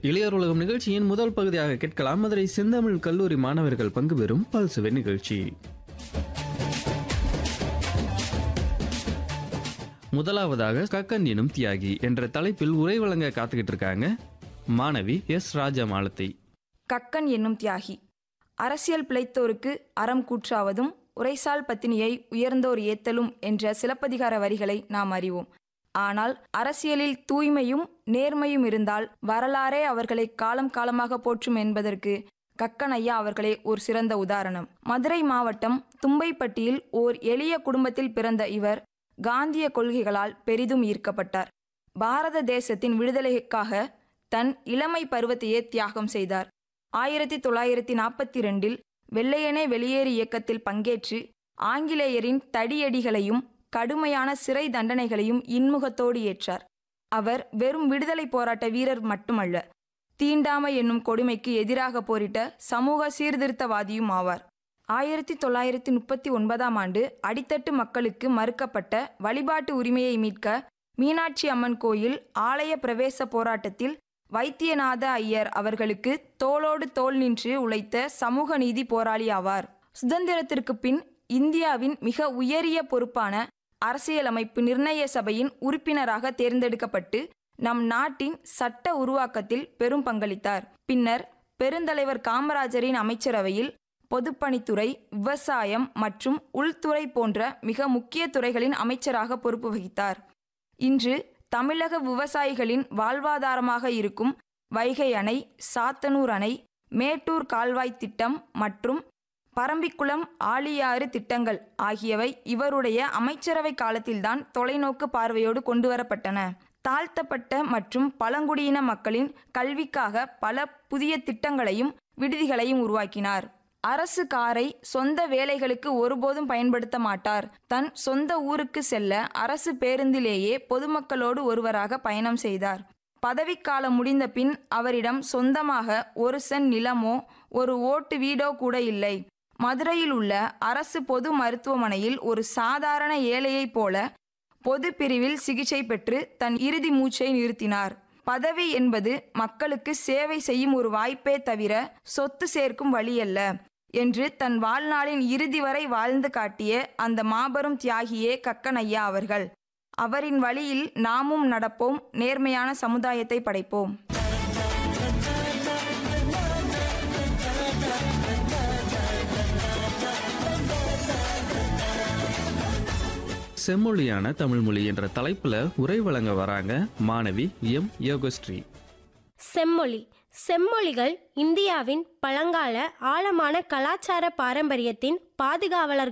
இளையோர் உலகம் நிகழ்ச்சியின் முதல் பகுதியாக கேட்கலாம் மதுரை செந்தமிழ் கல்லூரி மாணவர்கள் பங்கு பெறும் பல்சுவை நிகழ்ச்சி முதலாவதாக கக்கன் எனும் தியாகி என்ற தலைப்பில் உரை வழங்க காத்துக்கிட்டு இருக்காங்க மாணவி எஸ் ராஜா மாலத்தை கக்கன் என்னும் தியாகி அரசியல் பிழைத்தோருக்கு அறம் கூற்றாவதும் உரைசால் பத்தினியை உயர்ந்தோர் ஏத்தலும் என்ற சிலப்பதிகார வரிகளை நாம் அறிவோம் ஆனால் அரசியலில் தூய்மையும் நேர்மையும் இருந்தால் வரலாறே அவர்களை காலம் காலமாக போற்றும் என்பதற்கு கக்கன் ஐயா அவர்களே ஒரு சிறந்த உதாரணம் மதுரை மாவட்டம் தும்பைப்பட்டியில் ஓர் எளிய குடும்பத்தில் பிறந்த இவர் காந்திய கொள்கைகளால் பெரிதும் ஈர்க்கப்பட்டார் பாரத தேசத்தின் விடுதலைக்காக தன் இளமை பருவத்தையே தியாகம் செய்தார் ஆயிரத்தி தொள்ளாயிரத்தி நாற்பத்தி ரெண்டில் வெள்ளையனே வெளியேறு இயக்கத்தில் பங்கேற்று ஆங்கிலேயரின் தடியடிகளையும் கடுமையான சிறை தண்டனைகளையும் இன்முகத்தோடு ஏற்றார் அவர் வெறும் விடுதலை போராட்ட வீரர் மட்டுமல்ல தீண்டாமை என்னும் கொடுமைக்கு எதிராக போரிட்ட சமூக சீர்திருத்தவாதியும் ஆவார் ஆயிரத்தி தொள்ளாயிரத்தி முப்பத்தி ஒன்பதாம் ஆண்டு அடித்தட்டு மக்களுக்கு மறுக்கப்பட்ட வழிபாட்டு உரிமையை மீட்க மீனாட்சி அம்மன் கோயில் ஆலய பிரவேச போராட்டத்தில் வைத்தியநாத ஐயர் அவர்களுக்கு தோளோடு தோள் நின்று உழைத்த சமூக நீதி போராளி ஆவார் சுதந்திரத்திற்கு பின் இந்தியாவின் மிக உயரிய பொறுப்பான அரசியலமைப்பு நிர்ணய சபையின் உறுப்பினராக தேர்ந்தெடுக்கப்பட்டு நம் நாட்டின் சட்ட உருவாக்கத்தில் பெரும் பங்களித்தார் பின்னர் பெருந்தலைவர் காமராஜரின் அமைச்சரவையில் பொதுப்பணித்துறை விவசாயம் மற்றும் உள்துறை போன்ற மிக முக்கிய துறைகளின் அமைச்சராக பொறுப்பு வகித்தார் இன்று தமிழக விவசாயிகளின் வாழ்வாதாரமாக இருக்கும் வைகை அணை சாத்தனூர் அணை மேட்டூர் கால்வாய் திட்டம் மற்றும் பரம்பிக்குளம் ஆழியாறு திட்டங்கள் ஆகியவை இவருடைய அமைச்சரவை காலத்தில்தான் தொலைநோக்கு பார்வையோடு கொண்டுவரப்பட்டன தாழ்த்தப்பட்ட மற்றும் பழங்குடியின மக்களின் கல்விக்காக பல புதிய திட்டங்களையும் விடுதிகளையும் உருவாக்கினார் அரசு காரை சொந்த வேலைகளுக்கு ஒருபோதும் பயன்படுத்த மாட்டார் தன் சொந்த ஊருக்கு செல்ல அரசு பேருந்திலேயே பொதுமக்களோடு ஒருவராக பயணம் செய்தார் பதவிக்காலம் முடிந்த பின் அவரிடம் சொந்தமாக ஒரு சென் நிலமோ ஒரு ஓட்டு வீடோ கூட இல்லை மதுரையில் உள்ள அரசு பொது மருத்துவமனையில் ஒரு சாதாரண ஏழையைப் போல பொது பிரிவில் சிகிச்சை பெற்று தன் இறுதி மூச்சை நிறுத்தினார் பதவி என்பது மக்களுக்கு சேவை செய்யும் ஒரு வாய்ப்பே தவிர சொத்து சேர்க்கும் வழியல்ல என்று தன் வாழ்நாளின் இறுதி வரை வாழ்ந்து காட்டிய அந்த மாபெரும் தியாகியே கக்கன் ஐயா அவர்கள் அவரின் வழியில் நாமும் நடப்போம் நேர்மையான சமுதாயத்தை படைப்போம் செம்மொழியான தமிழ்மொழி என்ற தலைப்புல உரை வழங்க வராங்க மாணவி எம் யோகஸ்ரீ செம்மொழி செம்மொழிகள் இந்தியாவின் பழங்கால ஆழமான கலாச்சார பாரம்பரியத்தின் பாதுகாவலர்கள்